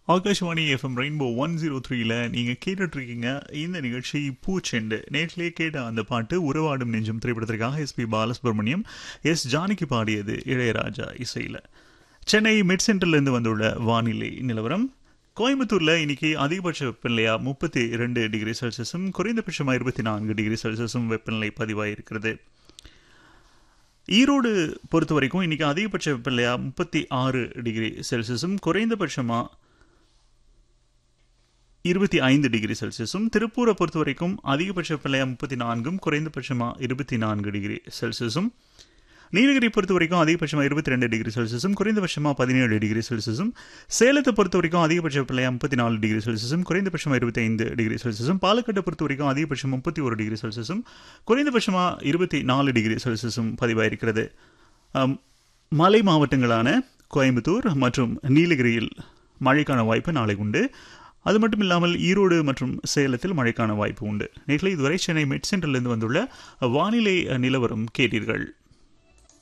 Akashvani FM rainbow one zero த்ரீல நீங்கள் கேட்டுட்ருக்கீங்க இந்த நிகழ்ச்சி பூச்செண்டு நேற்றிலே கேட்ட அந்த பாட்டு உறவாடும் நெஞ்சம் திரைப்படத்திற்காக எஸ்பி பாலசுப்ரமணியம் எஸ் ஜானகி பாடியது இளையராஜா இசையில் சென்னை மிட் சென்டர்லேருந்து வந்துள்ள வானிலை நிலவரம் கோயம்புத்தூரில் இன்னைக்கு அதிகபட்ச வெப்பநிலையா முப்பத்தி ரெண்டு டிகிரி செல்சியஸும் குறைந்தபட்சமாக இருபத்தி நான்கு டிகிரி செல்சியஸும் வெப்பநிலை பதிவாயிருக்கிறது ஈரோடு பொறுத்த வரைக்கும் இன்னைக்கு அதிகபட்ச வெப்பநிலையா முப்பத்தி ஆறு டிகிரி செல்சியஸும் குறைந்தபட்சமாக இருபத்தி ஐந்து டிகிரி செல்சியஸும் திருப்பூரை பொறுத்த வரைக்கும் அதிகபட்ச வெப்பநிலையா முப்பத்தி நான்கும் குறைந்தபட்சமாக இருபத்தி நான்கு டிகிரி செல்சியஸும் நீலகிரி பொறுத்த வரைக்கும் அதிகபட்சமாக இருபத்தி ரெண்டு டிகிரி செல்சியஸும் குறைந்தபட்சமாக பதினேழு டிகிரி செல்சியஸும் சேலத்தை பொறுத்த வரைக்கும் அதிகபட்ச வெப்பநிலையா முப்பத்தி நாலு டிகிரி செல்சியஸும் குறைந்தபட்சமாக இருபத்தி ஐந்து டிகிரி செல்சியஸும் பாலக்காட்டை பொறுத்த வரைக்கும் அதிகபட்சம் முப்பத்தி ஒரு டிகிரி செல்சியஸும் குறைந்தபட்சமாக இருபத்தி நாலு டிகிரி செல்சியஸும் பதிவாயிருக்கிறது அம், மலை மாவட்டங்களான கோயம்புத்தூர் மற்றும் நீலகிரியில் மழைக்கான வாய்ப்பு நாளை உண்டு அது மட்டும் இல்லாமல் ஈரோடு மற்றும் சேலத்தில் மழைக்கான வாய்ப்பு உண்டு நேற்று இதுவரை சென்னை மெட் சென்டரிலிருந்து வந்துள்ள வானிலை நிலவரம் கேட்டீர்கள்